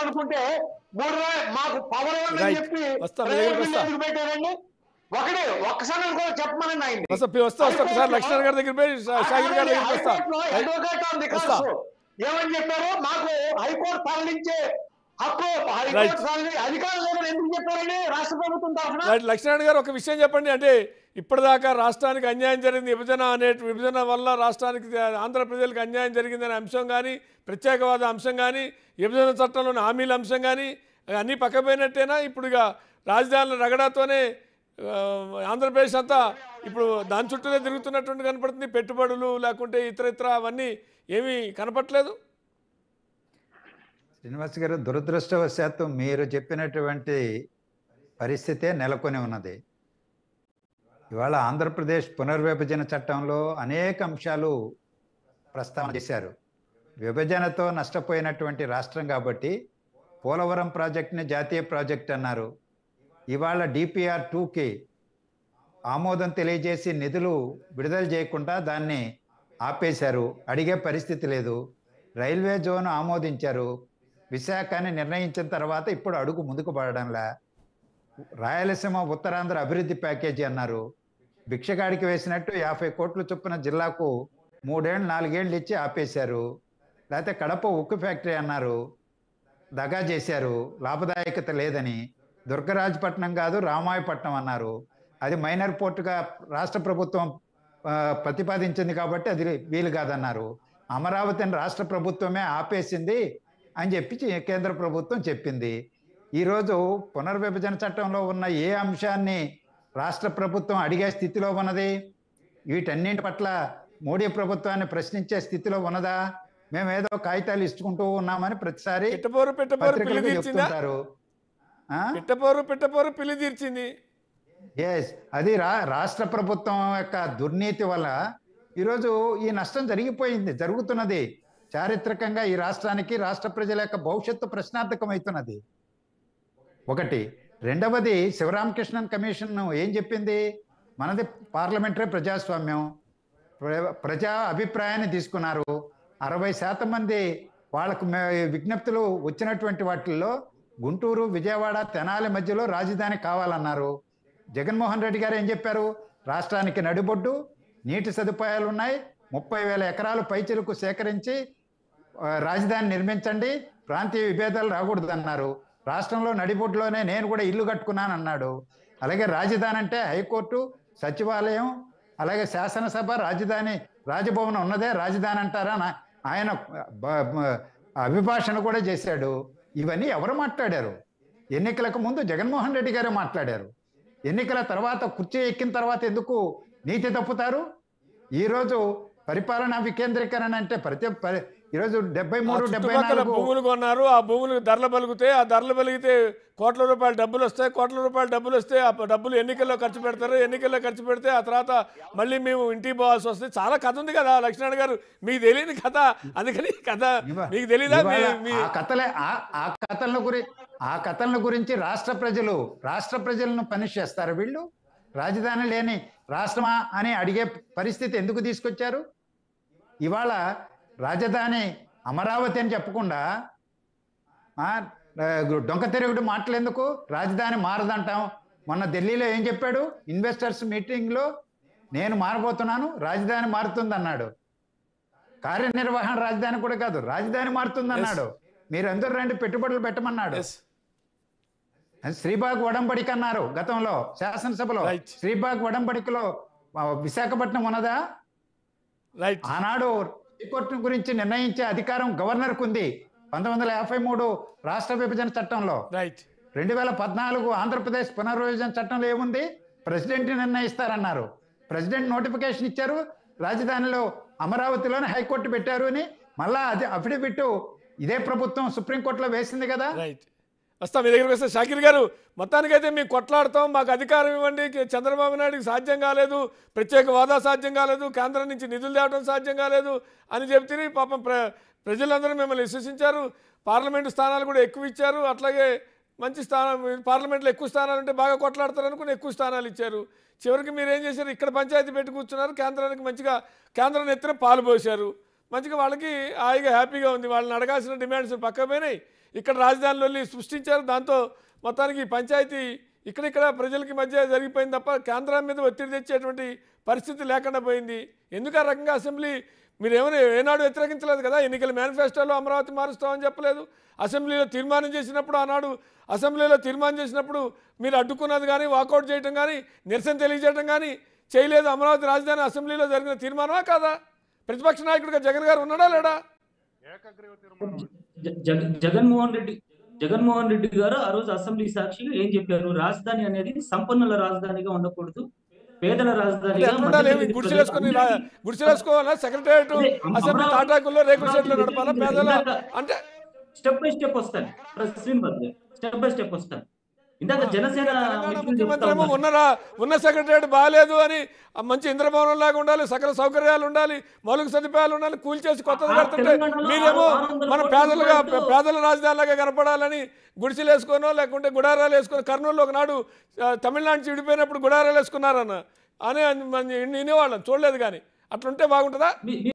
అనుకుంటే మూడు వే- మాకు పవర్ ఉందని Right. చెప్పి వస్తా, మీ ప్రైవేట్ దగ్గరికి బిల్లు వస్తా. ఎందుకు పెట్టారండి ఒకటే ఒక్కసారి కూడా చెప్పమని అయింది వస్తా వస్తా వస్తా ఒకసారి లక్ష్మణ్ గారి దగ్గర పోయి షా- షాకిర్ గారి దగ్గరికి వస్తా అడ్వకేట్ ఆన్ ది వస్తా. కాసు ఏమని చెప్పారు మాకు హైకోర్టు తరలించే హక్కు Right. హైకోర్టు తరలి అధికారం లేదని ఎందుకు చెప్పారండి రాష్ట్ర ప్రభుత్వం తరఫున రైట్ లక్ష్మణ్ గారు ఒక విషయం చెప్పండి అంటే ఇప్పటిదాకా రాష్ట్రానికి అన్యాయం జరిగింది విభజన అనే విభజన వల్ల రాష్ట్రానికి ఆంధ్ర ప్రజలకు అన్యాయం జరిగిందనే అంశం కానీ ప్రత్యేకవాద అంశం కానీ విభజన చట్టంలోని హామీల అంశం కానీ అన్నీ పక్కపోయినట్టేనా ఇప్పుడు ఇక రాజధానుల రగడాతోనే ఆ, ఆంధ్రప్రదేశ్ అంతా ఇప్పుడు దాని చుట్టూనే తిరుగుతున్నట్టు కనపడుతుంది పెట్టుబడులు లేకుంటే ఇతర ఇతర అవన్నీ ఏమీ కనపట్లేదు శ్రీనివాస్ గారు దురదృష్టవశాత్తు మీరు చెప్పినటువంటి పరిస్థితే నెలకొని ఉన్నది ఇవాళ ఆంధ్రప్రదేశ్ పునర్విభజన చట్టంలో అనేక అంశాలు ప్రస్తావన చేశారు విభజనతో నష్టపోయినటువంటి రాష్ట్రం కాబట్టి పోలవరం ప్రాజెక్టుని జాతీయ ప్రాజెక్ట్ అన్నారు ఇవాళ డిపిఆర్ టూకి ఆమోదం తెలియజేసి నిధులు విడుదల చేయకుండా దాన్ని ఆపేశారు అడిగే పరిస్థితి లేదు రైల్వే జోన్ ఆమోదించారు విశాఖని నిర్ణయించిన తర్వాత ఇప్పుడు అడుగు ముందుకు పడడంలా రాయలసీమ ఉత్తరాంధ్ర అభివృద్ధి ప్యాకేజీ అన్నారు భిక్షగాడికి వేసినట్టు యాభై కోట్ల చొప్పున జిల్లాకు మూడేళ్ళు నాలుగేళ్ళు ఇచ్చి ఆపేశారు లేకపోతే కడప ఉక్కు ఫ్యాక్టరీ అన్నారు దగా చేశారు లాభదాయకత లేదని దుర్గరాజపట్నం కాదు రామాయపట్నం అన్నారు అది మైనర్ పోర్టుగా రాష్ట్ర ప్రభుత్వం ఆ, ప్రతిపాదించింది కాబట్టి అది వీలు కాదన్నారు అమరావతిని రాష్ట్ర ప్రభుత్వమే ఆపేసింది అని చెప్పి చి- కేంద్ర ప్రభుత్వం చెప్పింది ఈరోజు పునర్విభజన చట్టంలో ఉన్న ఏ అంశాన్ని రాష్ట్ర ప్రభుత్వం అడిగే స్థితిలో ఉన్నది వీటన్నింటి పట్ల మోడీ ప్రభుత్వాన్ని ప్రశ్నించే స్థితిలో ఉన్నదా మేము ఏదో కాగితాలు ఇచ్చుకుంటూ ఉన్నామని ప్రతిసారి పిట్టపోరు పిట్టపోరు పిల్లి పత్రికలకు తీర్చిందా చెప్తుంటారు ఆ? పిట్టపోరు పిట్టపోరు పిల్లి తీర్చింది ఎస్ అది రా రాష్ట్ర ప్రభుత్వం యొక్క దుర్నీతి వల్ల ఈరోజు ఈ నష్టం జరిగిపోయింది జరుగుతున్నది చారిత్రకంగా ఈ రాష్ట్రానికి రాష్ట్ర ప్రజల యొక్క భవిష్యత్తు ప్రశ్నార్థకమవుతున్నది ఒకటి రెండవది శివరామకృష్ణన్ కమిషన్ ఏం చెప్పింది మనది పార్లమెంటరీ ప్రజాస్వామ్యం ప్ర- ప్రజా అభిప్రాయాన్ని తీసుకున్నారు అరవై శాతం మంది వాళ్ళకు మే- విజ్ఞప్తులు వచ్చినటువంటి వాటిల్లో గుంటూరు విజయవాడ తెనాలి మధ్యలో రాజధాని కావాలన్నారు జగన్మోహన్ రెడ్డి గారు ఏం చెప్పారు రాష్ట్రానికి నడిబొడ్డు నీటి సదుపాయాలు ఉన్నాయి ముప్పై వేల ఎకరాలు పైచిలకు సేకరించి ఆ, రాజధాని నిర్మించండి ప్రాంతీయ విభేదాలు రాకూడదు అన్నారు రాష్ట్రంలో నడిబొడ్డులోనే నేను కూడా ఇల్లు కట్టుకున్నాను అన్నాడు అలాగే రాజధాని అంటే హైకోర్టు సచివాలయం అలాగే శాసనసభ రాజధాని రాజభవన్ ఉన్నదే రాజధాని అంటారా నా- ఆయన బ- బ- అభిభాషణ కూడా చేశాడు ఇవన్నీ ఎవరు మాట్లాడారు ఎన్నికలకు ముందు జగన్మోహన్ రెడ్డి గారే మాట్లాడారు ఎన్నికల తర్వాత కుర్చీ ఎక్కిన తర్వాత ఎందుకు నీతి తప్పుతారు ఈరోజు పరిపాలనా వికేంద్రీకరణ అంటే ప్రతి పరి- ఈరోజు డెబ్బై ఆ మూడు డెబ్బై చుట్టుపక్కల నాలుగు భూములు కొన్నారు ఆ భూములు ధరలు పలుకుతాయి ఆ ధరలు పలిగితే కోట్ల రూపాయల డబ్బులు వస్తాయి కోట్ల రూపాయల డబ్బులు వస్తే ఆ డబ్బులు ఎన్నికల్లో ఖర్చు పెడతారు ఎన్నికల్లో ఖర్చు పెడితే ఆ తర్వాత మళ్ళీ మేము ఇంటికి పోవాల్సి వస్తుంది చాలా కథ ఉంది కదా లక్ష్మణ్ గారు మీకు తెలియని కథ అందుకని కథ ఇవా- మీకు తెలీదా మీ- ఇవాళ మీ ఆ కథలే ఆ- ఆ కథల గురి ఆ కథల గురించి రాష్ట్ర ప్రజలు రాష్ట్ర ప్రజలను పనిష్ చేస్తారు వీళ్ళు రాజధాని లేని రాష్ట్రమా అని అడిగే పరిస్థితి ఎందుకు తీసుకొచ్చారు ఇవాళ రాజధాని అమరావతి అని చెప్పకుండా ఆ, ఆ, డొంక తిరుగుడు మాటలెందుకు రాజధాని మారదంటాం మొన్న ఢిల్లీలో ఏం చెప్పాడు ఇన్వెస్టర్స్ మీటింగ్లో నేను మారబోతున్నాను రాజధాని మారుతుంది అన్నాడు కార్యనిర్వహణ రాజధాని కూడా కాదు రాజధాని మారుతుంది అన్నాడు మీరు అందరూ రండి పెట్టుబడులు పెట్టమన్నాడు Yes. అది శ్రీబాగ్ ఒడంబడిక అన్నారు గతంలో శాసనసభలో Right. శ్రీబాగ్ ఒడంబడికలో ఆ, విశాఖపట్నం ఉన్నదా రైట్ ఆనాడు హైకోర్టు గురించి నిర్ణయించే అధికారం గవర్నర్కు ఉంది పంతొమ్మిది వందల యాభై మూడు రాష్ట్ర విభజన చట్టంలో రైట్ రెండు వేల పద్నాలుగు ఆంధ్రప్రదేశ్ పునర్విభజన చట్టంలో ఏముంది ప్రెసిడెంట్ నిర్ణయిస్తారన్నారు ప్రెసిడెంట్ నోటిఫికేషన్ ఇచ్చారు రాజధానిలో అమరావతిలోనే హైకోర్టు పెట్టారు అని మళ్ళా అది అఫిడవిట్ ఇదే ప్రభుత్వం సుప్రీంకోర్టులో వేసింది కదా రైట్ వస్తాం మీ దగ్గరికి వస్తే షాకిర్ గారు మొత్తానికైతే మేము కొట్లాడతాం మాకు అధికారం ఇవ్వండి కే- చంద్రబాబు నాయుడుకి సాధ్యం కాలేదు ప్రత్యేక హోదా సాధ్యం కాలేదు కేంద్రం నుంచి నిధులు తేవడం సాధ్యం కాలేదు అని చెప్తే పాపం ప్ర ప్రజలందరూ మిమ్మల్ని విశ్వసించారు పార్లమెంటు స్థానాలు కూడా ఎక్కువ ఇచ్చారు అట్లాగే మంచి స్థానం పార్లమెంట్లో ఎక్కువ స్థానాలు ఉంటే బాగా కొట్లాడతారు అనుకుని ఎక్కువ స్థానాలు ఇచ్చారు చివరికి మీరు ఏం చేశారు ఇక్కడ పంచాయతీ పెట్టి కూర్చున్నారు కేంద్రానికి మంచిగా కేంద్రం ఎత్తున పాలు పోశారు మంచిగా వాళ్ళకి హాయిగా హ్యాపీగా ఉంది వాళ్ళని అడగాల్సిన డిమాండ్స్ పక్క పోయినాయి ఇక్కడ రాజధానిలో వెళ్ళి సృష్టించారు దాంతో మొత్తానికి ఈ పంచాయతీ ఇక్కడిక్కడ ప్రజలకి మధ్య జరిగిపోయింది తప్ప కేంద్రం మీద ఒత్తిడి తెచ్చేటువంటి పరిస్థితి లేకుండా పోయింది ఎందుకు ఆ రకంగా అసెంబ్లీ మీరు ఏమైనా ఏనాడు వ్యతిరేకించలేదు కదా ఎన్నికల మేనిఫెస్టోలో అమరావతి మారుస్తామని చెప్పలేదు అసెంబ్లీలో తీర్మానం చేసినప్పుడు ఆనాడు అసెంబ్లీలో తీర్మానం చేసినప్పుడు మీరు అడ్డుకున్నది కానీ వాకౌట్ చేయడం కానీ నిరసన తెలియజేయడం కానీ చేయలేదు అమరావతి రాజధాని అసెంబ్లీలో జరిగిన తీర్మానమా కాదా ప్రతిపక్ష నాయకుడిగా జగన్ గారు ఉన్నాడా లేడా జ- జగ- జగన్మోహన్ రెడ్డి జగన్మోహన్ రెడ్డి గారు ఆ రోజు అసెంబ్లీ సాక్షిగా ఏం చెప్పారు రాజధాని అనేది సంపన్నుల రాజధానిగా ఉండకూడదు పేదల అంటే రాజధానిగా ఎక్కడ ఉండాలి ఏమి మధ్యతరగతి గుడిసెలు వేసుకొని రా- ప్రజలకు గుడిసెలు వేసుకోవాలా సెక్రటరియట్ అదే, అసెంబ్లీ అమరావతి- తాటాకుల్లో రేకుల షెడ్లు నడపాలా పేదల ఇందాక అంటే స్టెప్ బై స్టెప్ వస్తాను శ్రీనివాస్ గారు స్టెప్ బై స్టెప్ వస్తాను ఇందాక జనసేన తెలంగాణ మిత్రులు చెప్తా ముఖ్యమంత్రి ఏమో ఉన్నారు. ఉన్నరా ఉన్న సెక్రటరియట్ బాగాలేదు అని ఆ మంచి ఇంద్రభవనం లాగా ఉండాలి సకల సౌకర్యాలు ఉండాలి మౌలిక సదుపాయాలు ఉండాలి కూల్చేసి కొత్తది ఆ కడుతుంటే తెలంగాణలో మీరేమో ఆరు వందల మన కోట్ల పేదలుగా రూపాయలతో- పేదల రాజధానిలాగా కనపడాలని గుడిసెలు వేసుకోనో లేకుంటే గుడారాలు వేసుకొని కర్నూలు ఒకనాడు ఆ, తమిళనాడు నుంచి విడిపోయినప్పుడు గుడారాలు వేసుకున్నారన్న అని అని వినేవాళ్ళం చూడలేదు కానీ అట్లుంటే బాగుంటుందా మీ-